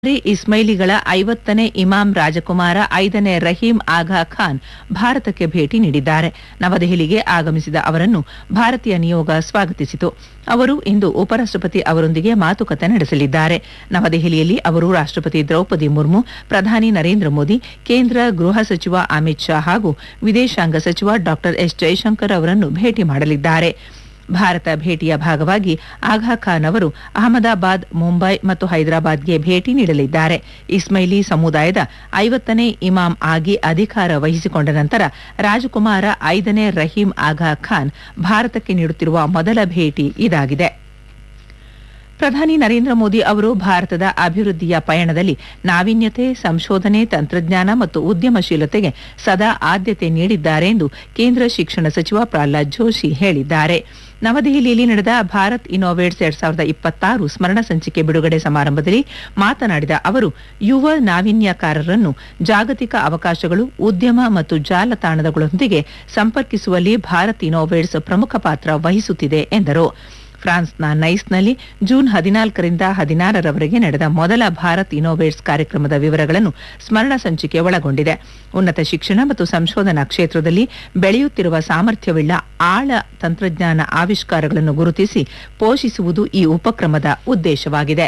ಇಸ್ಮೈಲಿಗಳ ಐವತ್ತನೇ ಇಮಾಂ ರಾಜಕುಮಾರ ಐದನೇ ರಹೀಂ ಆಗಾ ಖಾನ್ ಭಾರತಕ್ಕೆ ಭೇಟಿ ನೀಡಿದ್ದಾರೆ ನವದೆಹಲಿಗೆ ಆಗಮಿಸಿದ ಅವರನ್ನು ಭಾರತೀಯ ನಿಯೋಗ ಸ್ವಾಗತಿಸಿತು ಅವರು ಇಂದು ಉಪರಾಷ್ಟಪತಿ ಅವರೊಂದಿಗೆ ಮಾತುಕತೆ ನಡೆಸಲಿದ್ದಾರೆ ನವದೆಹಲಿಯಲ್ಲಿ ಅವರು ರಾಷ್ಟಪತಿ ದ್ರೌಪದಿ ಮುರ್ಮು ಪ್ರಧಾನಿ ನರೇಂದ್ರ ಮೋದಿ ಕೇಂದ್ರ ಗೃಹ ಸಚಿವ ಅಮಿತ್ ಶಾ ಹಾಗೂ ವಿದೇಶಾಂಗ ಸಚಿವ ಡಾ ಎಸ್ ಜೈಶಂಕರ್ ಅವರನ್ನು ಭೇಟಿ ಮಾಡಲಿದ್ದಾರೆ ಭಾರತ ಭೇಟಿಯ ಭಾಗವಾಗಿ ಆಗಾ ಖಾನ್ ಅವರು ಅಹಮದಾಬಾದ್ ಮುಂಬೈ ಮತ್ತು ಹೈದರಾಬಾದ್ಗೆ ಭೇಟಿ ನೀಡಲಿದ್ದಾರೆ ಇಸ್ಮೈಲಿ ಸಮುದಾಯದ ಐವತ್ತನೇ ಇಮಾಮ್ ಆಗಿ ಅಧಿಕಾರ ವಹಿಸಿಕೊಂಡ ನಂತರ ರಾಜಕುಮಾರ ಐದನೇ ರಹೀಂ ಆಗಾ ಖಾನ್ ಭಾರತಕ್ಕೆ ನೀಡುತ್ತಿರುವ ಮೊದಲ ಭೇಟಿ ಇದಾಗಿದೆ ಪ್ರಧಾನಿ ನರೇಂದ್ರ ಮೋದಿ ಅವರು ಭಾರತದ ಅಭಿವೃದ್ಧಿಯ ಪಯಣದಲ್ಲಿ ನಾವೀನ್ಯತೆ ಸಂಶೋಧನೆ ತಂತ್ರಜ್ಞಾನ ಮತ್ತು ಉದ್ಯಮಶೀಲತೆಗೆ ಸದಾ ಆದ್ಯತೆ ನೀಡಿದ್ದಾರೆ ಎಂದು ಕೇಂದ್ರ ಶಿಕ್ಷಣ ಸಚಿವ ಪ್ರಹ್ಲಾದ್ ಜೋಶಿ ಹೇಳಿದ್ದಾರೆ ನವದೆಹಲಿಯಲ್ಲಿ ನಡೆದ ಭಾರತ್ ಇನೋವೇಟ್ಸ್ ಎರಡ್ ಸಾವಿರದ ಇಪ್ಪತ್ತಾರು ಸ್ಮರಣ ಸಂಚಿಕೆ ಬಿಡುಗಡೆ ಸಮಾರಂಭದಲ್ಲಿ ಮಾತನಾಡಿದ ಅವರು ಯುವ ನಾವೀನ್ಯಕಾರರನ್ನು ಜಾಗತಿಕ ಅವಕಾಶಗಳು ಉದ್ಯಮ ಮತ್ತು ಜಾಲತಾಣಗಳೊಂದಿಗೆ ಸಂಪರ್ಕಿಸುವಲ್ಲಿ ಭಾರತ್ ಇನೋವೇಟ್ಸ್ ಪ್ರಮುಖ ಪಾತ್ರ ವಹಿಸುತ್ತಿದೆ ಎಂದರು ಫ್ರಾನ್ಸ್ನ ನೈಸ್ನಲ್ಲಿ ಜೂನ್ ಹದಿನಾಲ್ಕರಿಂದ ಹದಿನಾರರವರೆಗೆ ನಡೆದ ಮೊದಲ ಭಾರತ್ ಇನೋವೇಟ್ಸ್ ಕಾರ್ಯಕ್ರಮದ ವಿವರಗಳನ್ನು ಸ್ಮರಣ ಸಂಚಿಕೆ ಒಳಗೊಂಡಿದೆ ಉನ್ನತ ಶಿಕ್ಷಣ ಮತ್ತು ಸಂಶೋಧನಾ ಕ್ಷೇತ್ರದಲ್ಲಿ ಬೆಳೆಯುತ್ತಿರುವ ಸಾಮರ್ಥ್ಯವುಳ್ಳ ಆಳ ತಂತ್ರಜ್ಞಾನ ಆವಿಷ್ಕಾರಗಳನ್ನು ಗುರುತಿಸಿ ಪೋಷಿಸುವುದು ಈ ಉಪಕ್ರಮದ ಉದ್ದೇಶವಾಗಿದೆ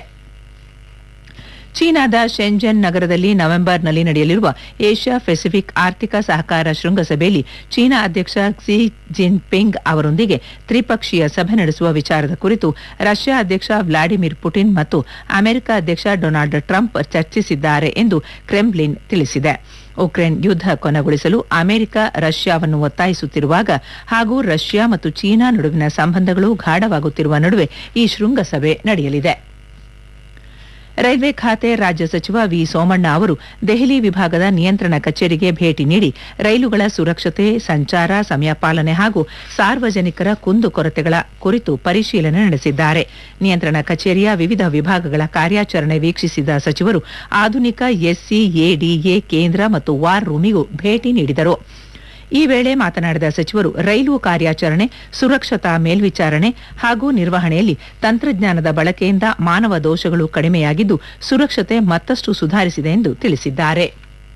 ಚೀನಾದ ಶೆಂಜನ್ ನಗರದಲ್ಲಿ ನವೆಂಬರ್ನಲ್ಲಿ ನಡೆಯಲಿರುವ ಏಷ್ಯಾ ಪೆಸಿಫಿಕ್ ಆರ್ಥಿಕ ಸಹಕಾರ ಶೃಂಗಸಭೆಯಲ್ಲಿ ಚೀನಾ ಅಧ್ಯಕ್ಷ ಕ್ಸಿ ಜಿನ್ಪಿಂಗ್ ಅವರೊಂದಿಗೆ ತ್ರಿಪಕ್ಷೀಯ ಸಭೆ ನಡೆಸುವ ವಿಚಾರದ ಕುರಿತು ರಷ್ಯಾ ಅಧ್ಯಕ್ಷ ವ್ಲಾಡಿಮಿರ್ ಪುಟಿನ್ ಮತ್ತು ಅಮೆರಿಕ ಅಧ್ಯಕ್ಷ ಡೊನಾಲ್ಡ್ ಟ್ರಂಪ್ ಚರ್ಚಿಸಿದ್ದಾರೆ ಎಂದು ಕ್ರೆಮ್ಲಿನ್ ತಿಳಿಸಿದೆ ಉಕ್ರೇನ್ ಯುದ್ಧ ಕೊನೆಗೊಳಿಸಲು ಅಮೆರಿಕ ರಷ್ಯಾವನ್ನು ಒತ್ತಾಯಿಸುತ್ತಿರುವಾಗ ಹಾಗೂ ರಷ್ಯಾ ಮತ್ತು ಚೀನಾ ನಡುವಿನ ಸಂಬಂಧಗಳು ಗಾಢವಾಗುತ್ತಿರುವ ನಡುವೆ ಈ ಶೃಂಗಸಭೆ ನಡೆಯಲಿದೆ ರೈಲ್ವೆ ಖಾತೆ ರಾಜ್ಯ ಸಚಿವ ವಿ ಸೋಮಣ್ಣ ಅವರು ದೆಹಲಿ ವಿಭಾಗದ ನಿಯಂತ್ರಣ ಕಚೇರಿಗೆ ಭೇಟಿ ನೀಡಿ ರೈಲುಗಳ ಸುರಕ್ಷತೆ ಸಂಚಾರ ಸಮಯ ಪಾಲನೆ ಹಾಗೂ ಸಾರ್ವಜನಿಕರ ಕುಂದುಕೊರತೆಗಳ ಕುರಿತು ಪರಿಶೀಲನೆ ನಡೆಸಿದ್ದಾರೆ ನಿಯಂತ್ರಣ ಕಚೇರಿಯ ವಿವಿಧ ವಿಭಾಗಗಳ ಕಾರ್ಯಾಚರಣೆ ವೀಕ್ಷಿಸಿದ ಸಚಿವರು ಆಧುನಿಕ ಎಸ್ಸಿಎಡಿಎ ಕೇಂದ್ರ ಮತ್ತು ವಾರ್ ರೂಮಿಗೂ ಭೇಟಿ ನೀಡಿದರು ಈ ವೇಳೆ ಮಾತನಾಡಿದ ಸಚಿವರು ರೈಲು ಕಾರ್ಯಾಚರಣೆ ಸುರಕ್ಷತಾ ಮೇಲ್ವಿಚಾರಣೆ ಹಾಗೂ ನಿರ್ವಹಣೆಯಲ್ಲಿ ತಂತ್ರಜ್ಞಾನದ ಬಳಕೆಯಿಂದ ಮಾನವ ದೋಷಗಳು ಕಡಿಮೆಯಾಗಿದ್ದು ಸುರಕ್ಷತೆ ಮತ್ತಷ್ಟು ಸುಧಾರಿಸಿದೆ ಎಂದು ತಿಳಿಸಿದ್ದಾರೆ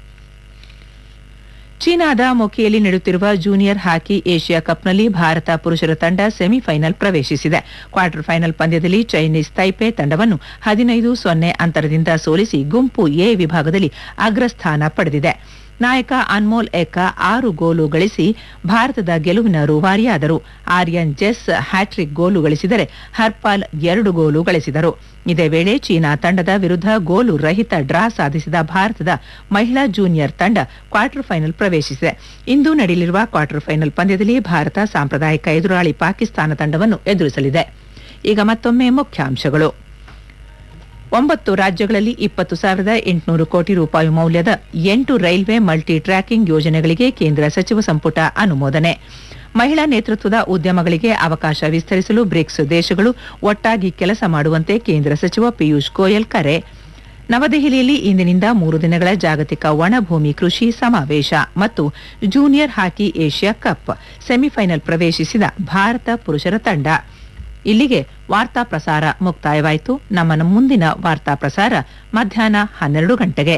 ಚೀನಾದ ಮೊಕಿಯಲ್ಲಿ ನಡೆಯುತ್ತಿರುವ ಜೂನಿಯರ್ ಹಾಕಿ ಏಷ್ಯಾ ಕಪ್ನಲ್ಲಿ ಭಾರತ ಪುರುಷರ ತಂಡ ಸೆಮಿಫೈನಲ್ ಪ್ರವೇಶಿಸಿದೆ ಕ್ವಾರ್ಟರ್ ಫೈನಲ್ ಪಂದ್ಯದಲ್ಲಿ ಚೈನೀಸ್ ತೈಪೆ ತಂಡವನ್ನು ಹದಿನೈದು ಸೊನ್ನೆ ಅಂತರದಿಂದ ಸೋಲಿಸಿ ಗುಂಪು ಎ ವಿಭಾಗದಲ್ಲಿ ಅಗ್ರಸ್ಥಾನ ಪಡೆದಿದೆ ನಾಯಕ ಅನ್ಮೋಲ್ ಎಕ್ಕ ಆರು ಗೋಲು ಗಳಿಸಿ ಭಾರತದ ಗೆಲುವಿನ ರೂವಾರಿಯಾದರು ಆರ್ಯನ್ ಜೆಸ್ ಹ್ಯಾಟ್ರಿಕ್ ಗೋಲು ಗಳಿಸಿದರೆ ಹರ್ಪಾಲ್ ಎರಡು ಗೋಲು ಗಳಿಸಿದರು ಇದೇ ವೇಳೆ ಚೀನಾ ತಂಡದ ವಿರುದ್ಧ ಗೋಲು ರಹಿತ ಡ್ರಾ ಸಾಧಿಸಿದ ಭಾರತದ ಮಹಿಳಾ ಜೂನಿಯರ್ ತಂಡ ಕ್ವಾರ್ಟರ್ ಫೈನಲ್ ಪ್ರವೇಶಿಸಿದೆ ಇಂದು ನಡೆಯಲಿರುವ ಕ್ವಾರ್ಟರ್ ಫೈನಲ್ ಪಂದ್ಯದಲ್ಲಿ ಭಾರತ ಸಾಂಪ್ರದಾಯಿಕ ಎದುರಾಳಿ ಪಾಕಿಸ್ತಾನ ತಂಡವನ್ನು ಎದುರಿಸಲಿದೆ ಈಗ ಮತ್ತೊಮ್ಮೆ ಮುಖ್ಯಾಂಶಗಳು ಒಂಬತ್ತು ರಾಜ್ಯಗಳಲ್ಲಿ ಇಪ್ಪತ್ತು ಸಾವಿರದ ಎಂಟುನೂರು ಕೋಟಿ ರೂಪಾಯಿ ಮೌಲ್ಯದ ಎಂಟು ರೈಲ್ವೆ ಮಲ್ಟಿ ಟ್ರ್ಯಾಕಿಂಗ್ ಯೋಜನೆಗಳಿಗೆ ಕೇಂದ್ರ ಸಚಿವ ಸಂಪುಟ ಅನುಮೋದನೆ ಮಹಿಳಾ ನೇತೃತ್ವದ ಉದ್ಯಮಗಳಿಗೆ ಅವಕಾಶ ವಿಸ್ತರಿಸಲು ಬ್ರಿಕ್ಸ್ ದೇಶಗಳು ಒಟ್ಟಾಗಿ ಕೆಲಸ ಮಾಡುವಂತೆ ಕೇಂದ್ರ ಸಚಿವ ಪಿಯೂಷ್ ಗೋಯಲ್ ಕರೆ ನವದೆಹಲಿಯಲ್ಲಿ ಇಂದಿನಿಂದ ಮೂರು ದಿನಗಳ ಜಾಗತಿಕ ಒಣಭೂಮಿ ಕೃಷಿ ಸಮಾವೇಶ ಮತ್ತು junior hockey Asia cup semifinal ಪ್ರವೇಶಿಸಿದ ಭಾರತ ಪುರುಷರ ತಂಡ ಇಲ್ಲಿಗೆ ವಾರ್ತಾ ಪ್ರಸಾರ ಮುಕ್ತಾಯವಾಯಿತು ನಮ್ಮ ಮುಂದಿನ ವಾರ್ತಾ ಪ್ರಸಾರ ಮಧ್ಯಾಹ್ನ ಹನ್ನೆರಡು ಗಂಟೆಗೆ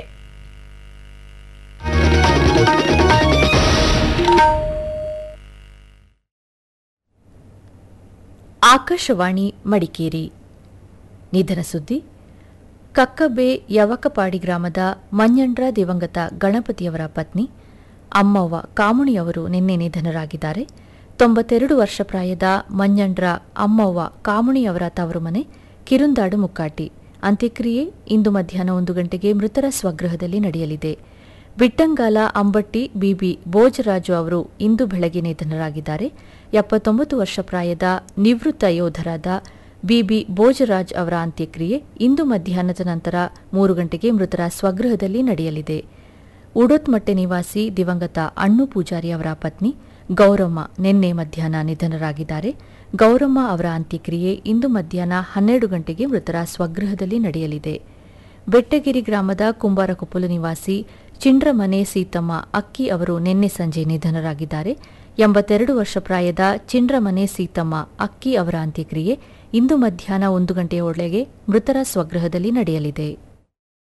ಆಕಾಶವಾಣಿ ಮಡಿಕೇರಿ ನಿಧನ ಸುದ್ದಿ ಕಕ್ಕಬೆ ಯವಕಪಾಡಿ ಗ್ರಾಮದ ಮಂಜಂಡ್ರ ದಿವಂಗತ ಗಣಪತಿಯವರ ಪತ್ನಿ ಅಮ್ಮವ್ವ ಕಾಮುಣಿಯವರು ನಿನ್ನೆ ನಿಧನರಾಗಿದ್ದಾರೆ ತೊಂಬತ್ತೆರಡು ವರ್ಷ ಪ್ರಾಯದ ಮಂಜಂಡ್ರ ಅಮ್ಮವ್ವ ಕಾಮುಣಿಯವರ ತವರು ಮನೆ ಕಿರುಂದಾಡು ಮುಕ್ಕಾಟಿ ಅಂತ್ಯಕ್ರಿಯೆ ಇಂದು ಮಧ್ಯಾಹ್ನ ಒಂದು ಗಂಟೆಗೆ ಮೃತರ ಸ್ವಗೃಹದಲ್ಲಿ ನಡೆಯಲಿದೆ ಬಿಟ್ಟಂಗಾಲ ಅಂಬಟ್ಟಿ ಬಿಬಿ ಭೋಜರಾಜು ಅವರು ಇಂದು ಬೆಳಗ್ಗೆ ನಿಧನರಾಗಿದ್ದಾರೆ ಎಪ್ಪತ್ತೊಂಬತ್ತು ವರ್ಷ ಪ್ರಾಯದ ನಿವೃತ್ತ ಯೋಧರಾದ ಬಿಬಿ ಭೋಜರಾಜ್ ಅವರ ಅಂತ್ಯಕ್ರಿಯೆ ಇಂದು ಮಧ್ಯಾಹ್ನದ ನಂತರ ಮೂರು ಗಂಟೆಗೆ ಮೃತರ ಸ್ವಗೃಹದಲ್ಲಿ ನಡೆಯಲಿದೆ ಉಡೋತ್ಮಟ್ಟೆ ನಿವಾಸಿ ದಿವಂಗತ ಅಣ್ಣು ಪೂಜಾರಿ ಅವರ ಪತ್ನಿ ಗೌರಮ್ಮ ನಿನ್ನೆ ಮಧ್ಯಾಹ್ನ ನಿಧನರಾಗಿದ್ದಾರೆ ಗೌರಮ್ಮ ಅವರ ಅಂತ್ಯಕ್ರಿಯೆ ಇಂದು ಮಧ್ಯಾಹ್ನ ಹನ್ನೆರಡು ಗಂಟೆಗೆ ಮೃತರ ಸ್ವಗೃಹದಲ್ಲಿ ನಡೆಯಲಿದೆ ಬೆಟ್ಟಗಿರಿ ಗ್ರಾಮದ ಕುಂಬಾರಕೊಪ್ಪಲು ನಿವಾಸಿ ಚಿಂಡ್ರಮನೆ ಸೀತಮ್ಮ ಅಕ್ಕಿ ಅವರು ನಿನ್ನೆ ಸಂಜೆ ನಿಧನರಾಗಿದ್ದಾರೆ ಎಂಬತ್ತೆರಡು ವರ್ಷ ಪ್ರಾಯದ ಚಿಂಡ್ರಮನೆ ಸೀತಮ್ಮ ಅಕ್ಕಿ ಅವರ ಅಂತ್ಯಕ್ರಿಯೆ ಇಂದು ಮಧ್ಯಾಹ್ನ ಒಂದು ಗಂಟೆಯ ಒಳಗೆ ಮೃತರ ಸ್ವಗೃಹದಲ್ಲಿ ನಡೆಯಲಿದೆ